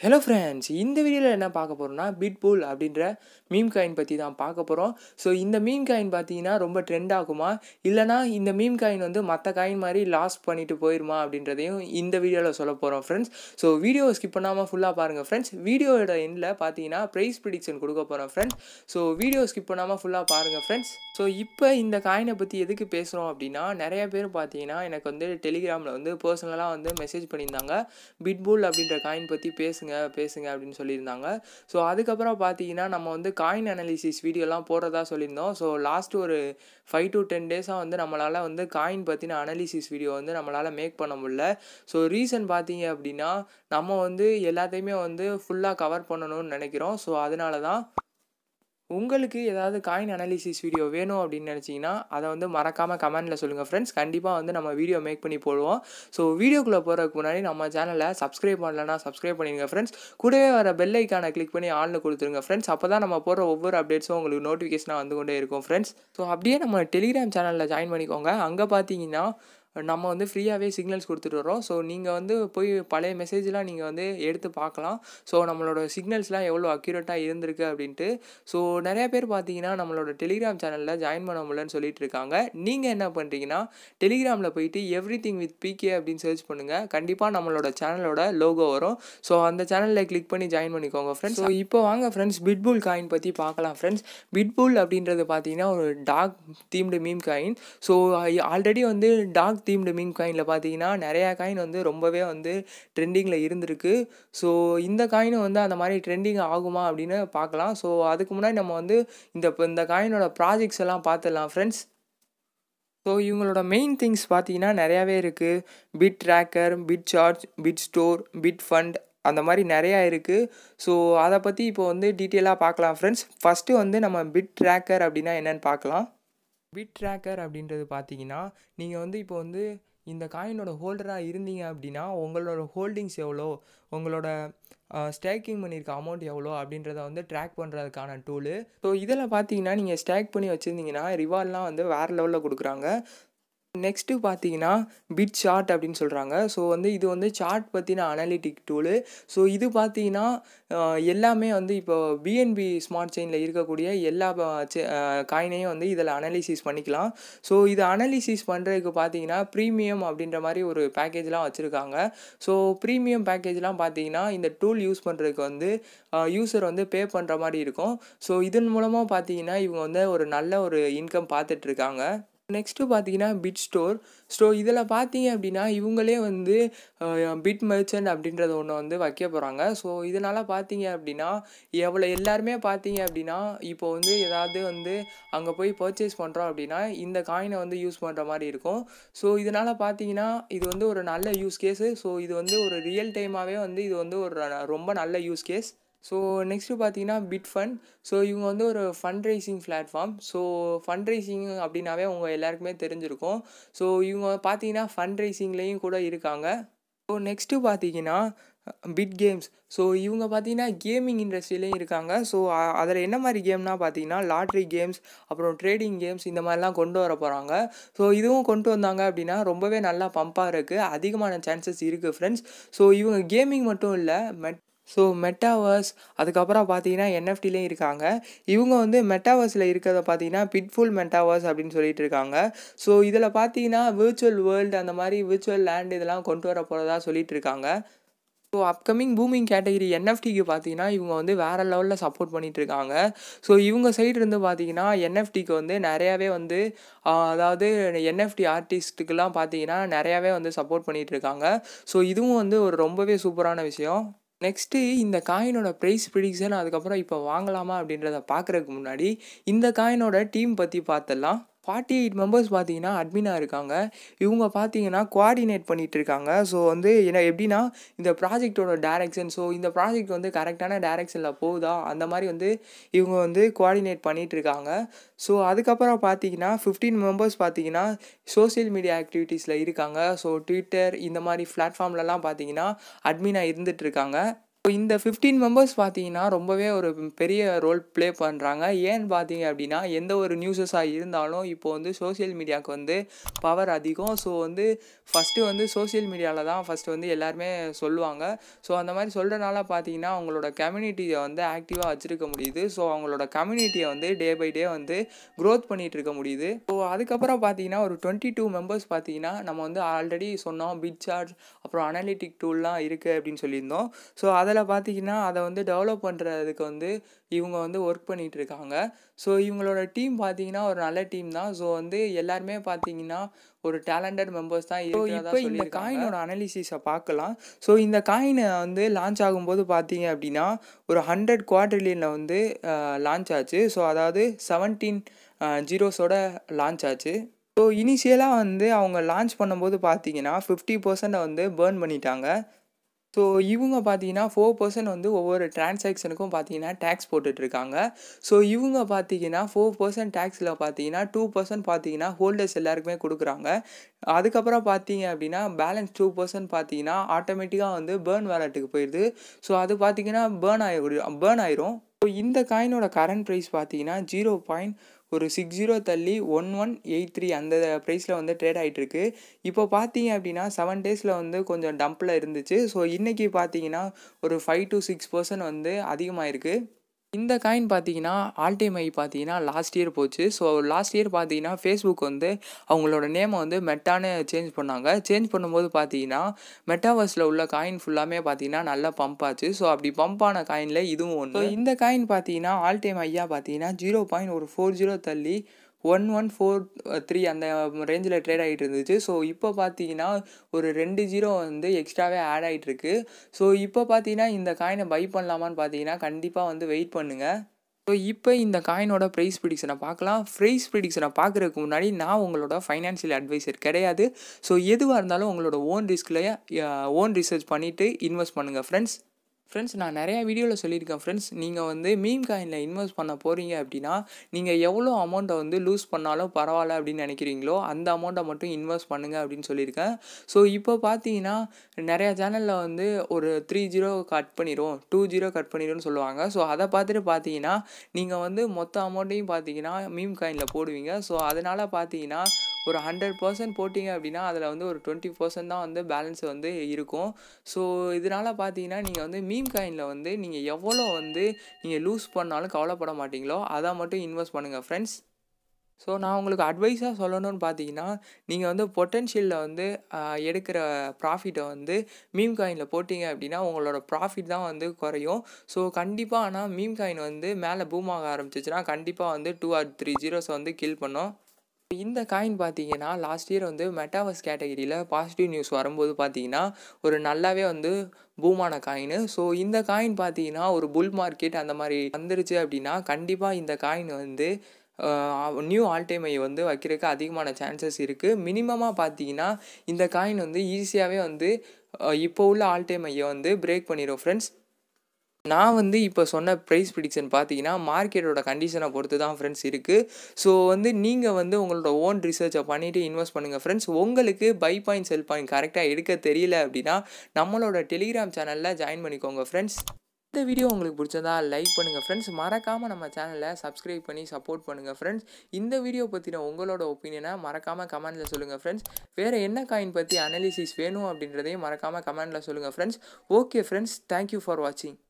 hello friends இந்த வீடியோவில் என்ன பார்க்க போகிறோம்னா பிட்பூல் அப்படின்ற மீம் காயின் பற்றி தான் பார்க்க போகிறோம் ஸோ இந்த மீம் காயின் பார்த்தீங்கன்னா ரொம்ப ட்ரெண்ட் ஆகுமா இல்லைனா இந்த மீம் காயின் வந்து மற்ற காயின் மாதிரி லாஸ் பண்ணிட்டு போயிருமா அப்படின்றதையும் இந்த வீடியோவில் சொல்ல போகிறோம் ஃப்ரெண்ட்ஸ் ஸோ வீடியோ ஸ்கிப் பண்ணாமல் ஃபுல்லாக பாருங்கள் ஃப்ரெண்ட்ஸ் வீடியோட எண்டில் பார்த்தீங்கன்னா ப்ரைஸ் ப்ரிடிக்ஷன் கொடுக்க போகிறோம் ஃப்ரெண்ட்ஸ் ஸோ வீடியோ ஸ்கிப் பண்ணாமல் ஃபுல்லாக பாருங்கள் ஃப்ரெண்ட்ஸ் ஸோ இப்போ இந்த காயினை பற்றி எதுக்கு பேசுகிறோம் அப்படின்னா நிறைய பேர் பார்த்தீங்கன்னா எனக்கு வந்து டெலிகிராமில் வந்து பர்சனலாக வந்து மெசேஜ் பண்ணியிருந்தாங்க பிட்பூல் அப்படின்ற காயின் பற்றி பேசுங்க பேசுங்க அப்படின்னு சொல்லியிருந்தாங்க ஸோ அதுக்கப்புறம் பார்த்தீங்கன்னா நம்ம வந்து காயின் அனாலிசிஸ் வீடியோலாம் போடுறதா சொல்லியிருந்தோம் ஸோ லாஸ்ட் ஒரு ஃபைவ் டு டென் டேஸாக வந்து நம்மளால் வந்து காயின் பற்றின அனாலிசிஸ் வீடியோ வந்து நம்மளால் மேக் பண்ண முடியல ஸோ ரீசன் பார்த்தீங்க அப்படின்னா நம்ம வந்து எல்லாத்தையுமே வந்து ஃபுல்லாக கவர் பண்ணணும்னு நினைக்கிறோம் ஸோ அதனால தான் உங்களுக்கு ஏதாவது காயின் அனாலிசிஸ் வீடியோ வேணும் அப்படின்னு நினச்சிங்கன்னா அதை வந்து மறக்காமல் கமெண்ட்டில் சொல்லுங்கள் ஃப்ரெண்ட்ஸ் கண்டிப்பாக வந்து நம்ம வீடியோ மேக் பண்ணி போடுவோம் ஸோ வீடியோக்குள்ளே போகிறதுக்கு முன்னாடி நம்ம சேனலை சப்ஸ்கிரைப் பண்ணலன்னா சப்ஸ்கிரைப் பண்ணிடுங்க ஃப்ரெண்ட்ஸ் கூடவே வர பெல் ஐக்கானை கிளிக் பண்ணி ஆள்னு கொடுத்துருங்க ஃப்ரெண்ட்ஸ் அப்போ தான் நம்ம போடுற ஒவ்வொரு அப்டேட்ஸும் உங்களுக்கு நோட்டிஃபிகேஷனாக வந்து கொண்டே இருக்கும் ஃப்ரெண்ட்ஸ் ஸோ அப்படியே நம்ம டெலிகிராம் சேனலில் ஜாயின் பண்ணிக்கோங்க அங்கே பார்த்தீங்கன்னா நம்ம வந்து ஃப்ரீயாகவே சிக்னல்ஸ் கொடுத்துட்டு வரோம் ஸோ நீங்கள் வந்து போய் பழைய மெசேஜ்லாம் நீங்கள் வந்து எடுத்து பார்க்கலாம் ஸோ நம்மளோட சிக்னல்ஸ்லாம் எவ்வளோ அக்யூரேட்டாக இருந்திருக்கு அப்படின்ட்டு ஸோ நிறைய பேர் பார்த்தீங்கன்னா நம்மளோட டெலிகிராம் சேனலில் ஜாயின் பண்ண முடியலன்னு சொல்லிட்டு இருக்காங்க நீங்கள் என்ன பண்ணுறீங்கன்னா டெலிகிராமில் போயிட்டு எவ்ரி திங் வித் பிகே அப்படின்னு சர்ச் பண்ணுங்கள் கண்டிப்பாக நம்மளோட சேனலோட லோகோ வரும் ஸோ அந்த சேனலில் கிளிக் பண்ணி ஜாயின் பண்ணிக்கோங்க ஃப்ரெண்ட்ஸ் ஸோ இப்போ வாங்க ஃப்ரெண்ட்ஸ் பிட்புல் காயின் பற்றி பார்க்கலாம் ஃப்ரெண்ட்ஸ் பிட்புல் அப்படின்றது பார்த்தீங்கன்னா ஒரு dog themed meme coin so already வந்து டாக் தீம்டு மீம் காயினில் பார்த்தீங்கன்னா நிறையா காயின் வந்து ரொம்பவே வந்து ட்ரெண்டிங்கில் இருந்திருக்கு ஸோ இந்த காயினும் வந்து அந்த மாதிரி ட்ரெண்டிங் ஆகுமா அப்படின்னு பார்க்கலாம் ஸோ அதுக்கு முன்னாடி நம்ம வந்து இந்த இந்த காயினோட ப்ராஜெக்ட்ஸ் எல்லாம் பார்த்துடலாம் ஃப்ரெண்ட்ஸ் ஸோ இவங்களோட மெயின் திங்ஸ் பார்த்தீங்கன்னா நிறையாவே இருக்குது bit tracker bit charge bit store bit fund அந்த மாதிரி நிறையா இருக்குது ஸோ அதை பற்றி இப்போ வந்து டீட்டெயிலாக பார்க்கலாம் ஃப்ரெண்ட்ஸ் ஃபஸ்ட்டு வந்து நம்ம பிட் ட்ராக்கர் அப்படின்னா என்னென்னு பார்க்கலாம் பிட் ட்ராக்கர் அப்படின்றது பார்த்தீங்கன்னா நீங்கள் வந்து இப்போ வந்து இந்த காயினோட ஹோல்டராக இருந்தீங்க அப்படின்னா உங்களோட ஹோல்டிங்ஸ் எவ்வளோ உங்களோட ஸ்டேக்கிங் பண்ணியிருக்க அமௌண்ட் எவ்வளோ அப்படின்றத வந்து ட்ராக் பண்ணுறதுக்கான டூலு ஸோ இதில் பார்த்தீங்கன்னா நீங்கள் ஸ்டேக் பண்ணி வச்சுருந்தீங்கன்னா ரிவார்ட்லாம் வந்து வேறு லெவலில் கொடுக்குறாங்க நெக்ஸ்ட்டு பார்த்தீங்கன்னா பிட் சார்ட் அப்படின்னு சொல்கிறாங்க ஸோ வந்து இது வந்து சார்ட் பற்றின அனாலிட்டிக் டூலு ஸோ இது பார்த்தீங்கன்னா எல்லாமே வந்து இப்போ பிஎன்பி ஸ்மார்ட் செயினில் இருக்கக்கூடிய எல்லா காயினையும் வந்து இதில் அனாலிசிஸ் பண்ணிக்கலாம் ஸோ இது அனாலிசிஸ் பண்ணுறதுக்கு பார்த்தீங்கன்னா ப்ரீமியம் அப்படின்ற மாதிரி ஒரு பேக்கேஜ்லாம் வச்சுருக்காங்க ஸோ ப்ரீமியம் பேக்கேஜ்லாம் பார்த்தீங்கன்னா இந்த டூல் யூஸ் பண்ணுறதுக்கு வந்து யூஸர் வந்து பே பண்ணுற மாதிரி இருக்கும் ஸோ இதன் மூலமாக பார்த்தீங்கன்னா இவங்க வந்து ஒரு நல்ல ஒரு இன்கம் பார்த்துட்ருக்காங்க நெக்ஸ்ட்டு பார்த்தீங்கன்னா பிட் ஸ்டோர் ஸோ இதில் பார்த்தீங்க அப்படின்னா இவங்களே வந்து பிட் மெர்ச்சன்ட் அப்படின்றத ஒன்று வந்து வைக்க போகிறாங்க ஸோ இதனால் பார்த்தீங்க அப்படின்னா எவ்வளோ எல்லாருமே பார்த்தீங்க அப்படின்னா இப்போ வந்து ஏதாவது வந்து அங்கே போய் பர்ச்சேஸ் பண்ணுறோம் அப்படின்னா இந்த காயினை வந்து யூஸ் பண்ணுற மாதிரி இருக்கும் ஸோ இதனால் பார்த்தீங்கன்னா இது வந்து ஒரு நல்ல யூஸ் கேஸு ஸோ இது வந்து ஒரு ரியல் டைமாகவே வந்து இது வந்து ஒரு ரொம்ப நல்ல யூஸ் கேஸ் ஸோ நெக்ஸ்ட்டு பார்த்தீங்கன்னா பிட் ஃபண்ட் ஸோ இவங்க வந்து ஒரு fund raising platform so fund raising அப்படின்னாவே உங்கள் எல்லாருக்குமே தெரிஞ்சிருக்கும் ஸோ இவங்க பார்த்தீங்கன்னா ஃபண்ட் ரைசிங்லேயும் கூட இருக்காங்க ஸோ நெக்ஸ்ட்டு பார்த்தீங்கன்னா பிட் கேம்ஸ் ஸோ இவங்க பார்த்தீங்கன்னா கேமிங் இண்டஸ்ட்ரியிலையும் இருக்காங்க ஸோ அதில் என்ன மாதிரி கேம்னா பார்த்தீங்கன்னா லாட்ரி கேம்ஸ் அப்புறம் ட்ரேடிங் கேம்ஸ் இந்த மாதிரிலாம் கொண்டு வர போகிறாங்க ஸோ இதுவும் கொண்டு வந்தாங்க அப்படின்னா ரொம்பவே நல்லா பம்பாக இருக்குது அதிகமான சான்சஸ் இருக்குது ஃப்ரெண்ட்ஸ் ஸோ இவங்க கேமிங் மட்டும் இல்லை மெட் ஸோ மெட்டாவர்ஸ் அதுக்கப்புறம் பார்த்தீங்கன்னா என்எஃப்டிலையும் இருக்காங்க இவங்க வந்து மெட்டாவர்ஸில் இருக்கிறத பார்த்தீங்கன்னா பிட்ஃபுல் மெட்டாவர்ஸ் அப்படின்னு சொல்லிட்டு இருக்காங்க ஸோ இதில் பார்த்தீங்கன்னா விர்ச்சுவல் வேர்ல்டு அந்த மாதிரி விர்ச்சுவல் லேண்ட் இதெல்லாம் கொண்டு வர போகிறதா சொல்லிட்டு இருக்காங்க ஸோ அப்கமிங் பூமிங் கேட்டகிரி என்எஃப்டிக்கு பார்த்தீங்கன்னா இவங்க வந்து வேறு லெவலில் சப்போர்ட் பண்ணிகிட்டு இருக்காங்க ஸோ இவங்க சைடு இருந்து பார்த்தீங்கன்னா என்எஃப்டிக்கு வந்து நிறையாவே வந்து அதாவது என்எஃப்டி ஆர்டிஸ்ட்டுக்கெல்லாம் பார்த்தீங்கன்னா நிறையாவே வந்து சப்போர்ட் பண்ணிகிட்டு இருக்காங்க ஸோ இதுவும் வந்து ஒரு ரொம்பவே சூப்பரான விஷயம் நெக்ஸ்ட்டு இந்த காயினோட ப்ரைஸ் ப்ரிடிக்ஷன் அதுக்கப்புறம் இப்போ வாங்கலாமா அப்படின்றத பார்க்குறதுக்கு முன்னாடி இந்த காயினோட டீம் பற்றி பார்த்துடலாம் ஃபார்ட்டி எயிட் மெம்பர்ஸ் பார்த்தீங்கன்னா அட்மினாக இருக்காங்க இவங்க பார்த்தீங்கன்னா கோஆர்டினேட் பண்ணிகிட்டு இருக்காங்க ஸோ வந்து என்ன எப்படின்னா இந்த ப்ராஜெக்டோட டேரெக்ஷன் ஸோ இந்த ப்ராஜெக்ட் வந்து கரெக்டான டேரெக்ஷனில் போகுதா அந்த மாதிரி வந்து இவங்க வந்து கோஆர்டினேட் பண்ணிகிட்டு இருக்காங்க ஸோ அதுக்கப்புறம் பார்த்தீங்கன்னா ஃபிஃப்டீன் மெம்பர்ஸ் பார்த்தீங்கன்னா சோசியல் மீடியா ஆக்டிவிட்டீஸில் இருக்காங்க ஸோ ட்விட்டர் இந்த மாதிரி பிளாட்ஃபார்ம்லலாம் பார்த்தீங்கன்னா அட்மினாக இருந்துகிட்டு இருக்காங்க இந்த ஃபிஃப்டீன் மெம்பர்ஸ் பார்த்தீங்கன்னா ரொம்பவே ஒரு பெரிய ரோல் ப்ளே பண்ணுறாங்க ஏன்னு பார்த்தீங்க அப்படின்னா எந்த ஒரு நியூஸஸாக இருந்தாலும் இப்போ வந்து சோஷியல் மீடியாவுக்கு வந்து பவர் அதிகம் ஸோ வந்து ஃபஸ்ட்டு வந்து சோஷியல் மீடியாவில் தான் ஃபஸ்ட்டு வந்து எல்லாருமே சொல்லுவாங்க ஸோ அந்த மாதிரி சொல்கிறனால பார்த்தீங்கன்னா அவங்களோட கம்யூனிட்டியை வந்து ஆக்டிவாக வச்சுருக்க முடியுது ஸோ அவங்களோட கம்யூனிட்டியை வந்து டே பை டே வந்து க்ரோத் பண்ணிகிட்டு இருக்க முடியுது ஸோ அதுக்கப்புறம் பார்த்தீங்கன்னா ஒரு டுவெண்ட்டி டூ மெம்பர்ஸ் பார்த்தீங்கன்னா நம்ம வந்து ஆல்ரெடி சொன்னோம் பிட் சார்ஜ் அப்புறம் அனாலிட்டிக் டூல்லாம் இருக்குது அப்படின்னு சொல்லியிருந்தோம் ஸோ அதில் பார்த்தீங்கன்னா அதை வந்து டெவலப் பண்ணுறதுக்கு வந்து இவங்க வந்து ஒர்க் பண்ணிகிட்டு இருக்காங்க ஸோ இவங்களோட டீம் பார்த்தீங்கன்னா ஒரு நல்ல டீம் தான் ஸோ வந்து எல்லாருமே பார்த்தீங்கன்னா ஒரு டேலண்டட் மெம்பர்ஸ் தான் ஸோ இப்போ இந்த காயினோட அனாலிசிஸை பார்க்கலாம் ஸோ இந்த காயினை வந்து லான்ச் ஆகும்போது பார்த்தீங்க அப்படின்னா ஒரு ஹண்ட்ரட் குவார்டர்லியனில் வந்து லான்ச் ஆச்சு ஸோ அதாவது செவன்டீன் ஜீரோஸோட லான்ச் ஆச்சு ஸோ இனிஷியலாக வந்து அவங்க லான்ச் பண்ணும்போது பார்த்தீங்கன்னா ஃபிஃப்டி பர்சன்ட் வந்து பேர்ன் பண்ணிட்டாங்க ஸோ இவங்க பார்த்தீங்கன்னா ஃபோர் பர்சன்ட் வந்து ஒவ்வொரு டிரான்சாக்ஷனுக்கும் பார்த்தீங்கன்னா டேக்ஸ் போட்டுட்ருக்காங்க ஸோ இவங்க பார்த்தீங்கன்னா ஃபோர் பர்சன்ட் டேக்ஸில் பார்த்தீங்கன்னா டூ பர்சன்ட் பார்த்தீங்கன்னா ஹோல்டர்ஸ் எல்லாருக்குமே கொடுக்குறாங்க அதுக்கப்புறம் பார்த்தீங்க அப்படின்னா பேலன்ஸ் டூ பர்சன்ட் பார்த்தீங்கன்னா ஆட்டோமேட்டிக்காக வந்து பேர்ன் வேலட்டுக்கு போயிடுது ஸோ அது பார்த்தீங்கன்னா பேர்ன் ஆகிடும் பேர்ன் ஆயிரும் ஸோ இந்த காயினோட கரண்ட் ப்ரைஸ் பார்த்தீங்கன்னா ஜீரோ பாயிண்ட் ஒரு சிக்ஸ் ஜீரோ தள்ளி ஒன் ஒன் எயிட் த்ரீ அந்த ப்ரைஸில் வந்து ட்ரேட் ஆகிட்டுருக்கு இப்போ பார்த்தீங்க அப்படின்னா செவன் டேஸில் வந்து கொஞ்சம் டம்பில் இருந்துச்சு ஸோ இன்றைக்கி பார்த்தீங்கன்னா ஒரு ஃபைவ் டு சிக்ஸ் பர்சன்ட் வந்து அதிகமாகிருக்கு இந்த காயின் பார்த்தீங்கன்னா ஆல் டைம் ஐ பார்த்தீங்கன்னா லாஸ்ட் இயர் போச்சு ஸோ லாஸ்ட் இயர் பார்த்தீங்கன்னா ஃபேஸ்புக் வந்து அவங்களோட நேமை வந்து மெட்டான்னு சேஞ்ச் பண்ணாங்க சேஞ்ச் பண்ணும்போது பார்த்தீங்கன்னா மெட்டாவர்ஸில் உள்ள காயின் ஃபுல்லாமே பார்த்தீங்கன்னா நல்லா பம்ப் ஆச்சு ஸோ அப்படி பம்ப் ஆன காயினில் இதுவும் ஒன்று இந்த காயின் பார்த்தீங்கன்னா ஆல் டைம் ஐயா பார்த்தீங்கன்னா ஜீரோ பாயிண்ட் ஒரு ஃபோர் ஜீரோ தள்ளி ஒன் ஒன் ஃபோர் த்ரீ அந்த ரேஞ்சில் ட்ரேட் ஆகிட்டு இருந்துச்சு ஸோ இப்போ பார்த்தீங்கன்னா ஒரு ரெண்டு ஜீரோ வந்து எக்ஸ்ட்ராவே ஆட் ஆகிட்டுருக்கு ஸோ இப்போ பார்த்தீங்கன்னா இந்த காயினை பை பண்ணலாமான்னு பார்த்தீங்கன்னா கண்டிப்பாக வந்து வெயிட் பண்ணுங்கள் ஸோ இப்போ இந்த காயினோட ப்ரைஸ் ப்ரிடிக்ஷனை பார்க்கலாம் ப்ரைஸ் ப்ரிடிக்ஷனை பார்க்குறதுக்கு முன்னாடி நான் உங்களோட ஃபைனான்ஷியல் அட்வைசர் கிடையாது ஸோ எதுவாக இருந்தாலும் உங்களோட ஓன் ரிஸ்க்லேயே ஓன் ரிசர்ச் பண்ணிவிட்டு இன்வெஸ்ட் பண்ணுங்கள் ஃப்ரெண்ட்ஸ் ஃப்ரெண்ட்ஸ் நான் நிறையா வீடியோவில் சொல்லியிருக்கேன் ஃப்ரெண்ட்ஸ் நீங்கள் வந்து மீம் காயினில் இன்வெஸ்ட் பண்ண போகிறீங்க அப்படின்னா நீங்கள் எவ்வளோ அமௌண்ட்டை வந்து லூஸ் பண்ணாலும் பரவாயில்ல அப்படின்னு நினைக்கிறீங்களோ அந்த அமௌண்ட்டை மட்டும் இன்வெஸ்ட் பண்ணுங்கள் அப்படின்னு சொல்லியிருக்கேன் ஸோ இப்போ பார்த்தீங்கன்னா நிறையா சேனலில் வந்து ஒரு த்ரீ ஜீரோ கட் பண்ணிடும் டூ ஜீரோ கட் பண்ணிடும்னு சொல்லுவாங்க ஸோ அதை பார்த்துட்டு பார்த்தீங்கன்னா நீங்கள் வந்து மொத்த அமௌண்ட்டையும் பார்த்தீங்கன்னா மீம் காயினில் போடுவீங்க ஸோ அதனால் பார்த்தீங்கன்னா ஒரு ஹண்ட்ரட் பர்சன்ட் போட்டிங்க அப்படின்னா அதில் வந்து ஒரு டுவெண்ட்டி பர்சன்ட் தான் வந்து பேலன்ஸ் வந்து இருக்கும் ஸோ இதனால் பார்த்தீங்கன்னா நீங்கள் வந்து மீம் காயினில் வந்து நீங்கள் எவ்வளோ வந்து நீங்கள் லூஸ் பண்ணாலும் கவலைப்பட மாட்டீங்களோ அதை மட்டும் இன்வெஸ்ட் பண்ணுங்கள் ஃப்ரெண்ட்ஸ் ஸோ நான் உங்களுக்கு அட்வைஸாக சொல்லணும்னு பார்த்தீங்கன்னா நீங்கள் வந்து பொட்டென்ஷியலில் வந்து எடுக்கிற ப்ராஃபிட்டை வந்து மீம் காயினில் போட்டிங்க அப்படின்னா உங்களோட ப்ராஃபிட் தான் வந்து குறையும் ஸோ கண்டிப்பாக ஆனால் மீம் காயின் வந்து மேலே பூம் ஆக ஆரம்பிச்சிச்சுன்னா கண்டிப்பாக வந்து டூ ஆர் த்ரீ ஜீரோஸை வந்து கில் பண்ணும் இந்த காயின் பார்த்தீங்கன்னா லாஸ்ட் இயர் வந்து மெட்டாவர்ஸ் கேட்டகரியில் பாசிட்டிவ் நியூஸ் வரும்போது பார்த்தீங்கன்னா ஒரு நல்லாவே வந்து பூமான காயின் ஸோ இந்த காயின் பார்த்தீங்கன்னா ஒரு புல் மார்க்கெட் அந்த மாதிரி வந்துருச்சு அப்படின்னா கண்டிப்பாக இந்த காயின் வந்து நியூ ஆல் டைமை வந்து வைக்கிறதுக்கு அதிகமான சான்சஸ் இருக்குது மினிமமாக பார்த்தீங்கன்னா இந்த காயின் வந்து ஈஸியாகவே வந்து இப்போ உள்ள ஆல் டைம் ஐயை வந்து பிரேக் பண்ணிடும் ஃப்ரெண்ட்ஸ் நான் வந்து இப்போ சொன்ன ப்ரைஸ் ப்ரிடிக்ஷன் பார்த்தீங்கன்னா மார்க்கெட்டோட கண்டிஷனை பொறுத்து தான் ஃப்ரெண்ட்ஸ் இருக்குது ஸோ வந்து நீங்கள் வந்து உங்களோட ஓன் ரிசர்ச்சை பண்ணிவிட்டு இன்வெஸ்ட் பண்ணுங்கள் ஃப்ரெண்ட்ஸ் உங்களுக்கு பை பாயிண்ட் செல் பாயிண்ட் கரெக்டாக எடுக்க தெரியல அப்படின்னா நம்மளோட டெலிகிராம் சேனலில் ஜாயின் பண்ணிக்கோங்க ஃப்ரெண்ட்ஸ் இந்த வீடியோ உங்களுக்கு பிடிச்சதா லைக் பண்ணுங்கள் ஃப்ரெண்ட்ஸ் மறக்காமல் நம்ம சேனலை சப்ஸ்கிரைப் பண்ணி சப்போர்ட் பண்ணுங்கள் ஃப்ரெண்ட்ஸ் இந்த வீடியோ பற்றின உங்களோட ஒப்பீனியனை மறக்காமல் கமெண்ட்டில் சொல்லுங்கள் ஃப்ரெண்ட்ஸ் வேறு என்ன காயின் பற்றி அனாலிசிஸ் வேணும் அப்படின்றதையும் மறக்காமல் கமெண்ட்டில் சொல்லுங்கள் friends okay friends thank you for வாட்சிங்